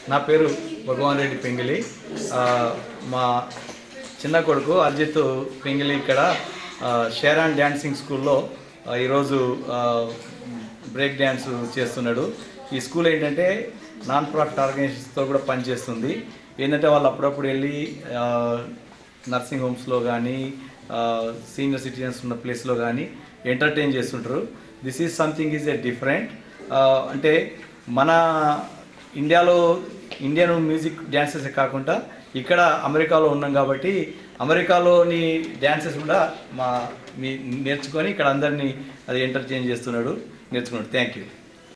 నా పేరు భగవాన్ రెడ్డి పెంగిలి ఆ, మా చిన్న కొడుకు అర్జిత్ పెంగిలి ఇక్కడ ఆ, షేరాన్ డ్యాన్సింగ్ స్కూల్లో ఆ, ఈరోజు ఆ, బ్రేక్ డ్యాన్స్ చేస్తున్నాడు ఈ స్కూల్ ఏంటంటే నాన్ ప్రాఫిట్ ఆర్గనైజేషన్స్తో కూడా పనిచేస్తుంది ఏంటంటే వాళ్ళు అప్పుడప్పుడు వెళ్ళి ఆ, నర్సింగ్ హోమ్స్లో కానీ సీనియర్ సిటిజన్స్ ఉన్న ప్లేస్లో కానీ ఎంటర్టైన్ చేస్తుంటారు this is something is a different అంటే మన ఇండియాలో ఇండియన్ మ్యూజిక్ డ్యాన్సెస్ కాకుండా ఇక్కడ అమెరికాలో ఉన్నాం కాబట్టి అమెరికాలోని డ్యాన్సెస్ కూడా మా మీ నేర్చుకొని ఇక్కడ అందరినీ అది ఎంటర్టైన్ చేస్తున్నాడు నేర్చుకున్నాడు థ్యాంక్ యూ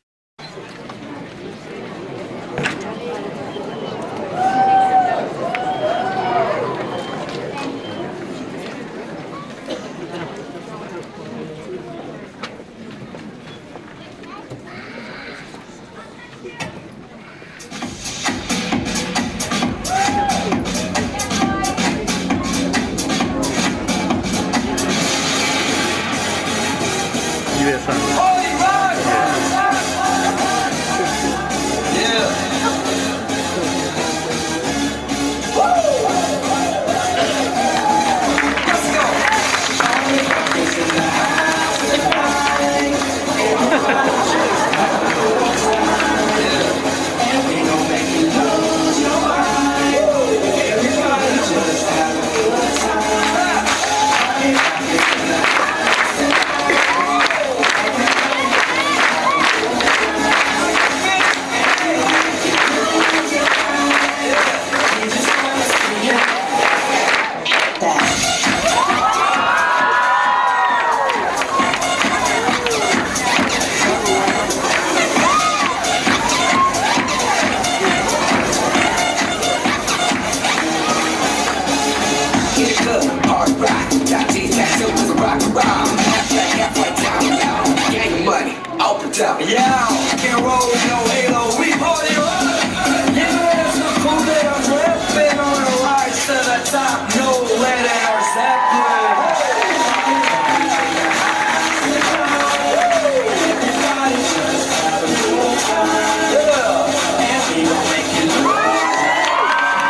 ఇదే song Get it good, hard rock. Got these tattoos with a rock around. Halfway, halfway down, down. Gang money, open top. Yeah, can't roll with no halo. We party rock. Yeah, it's the cool that I'm rapping on the rise to the top. No lead in our Zeppelin. Yeah, and we gon' make it right.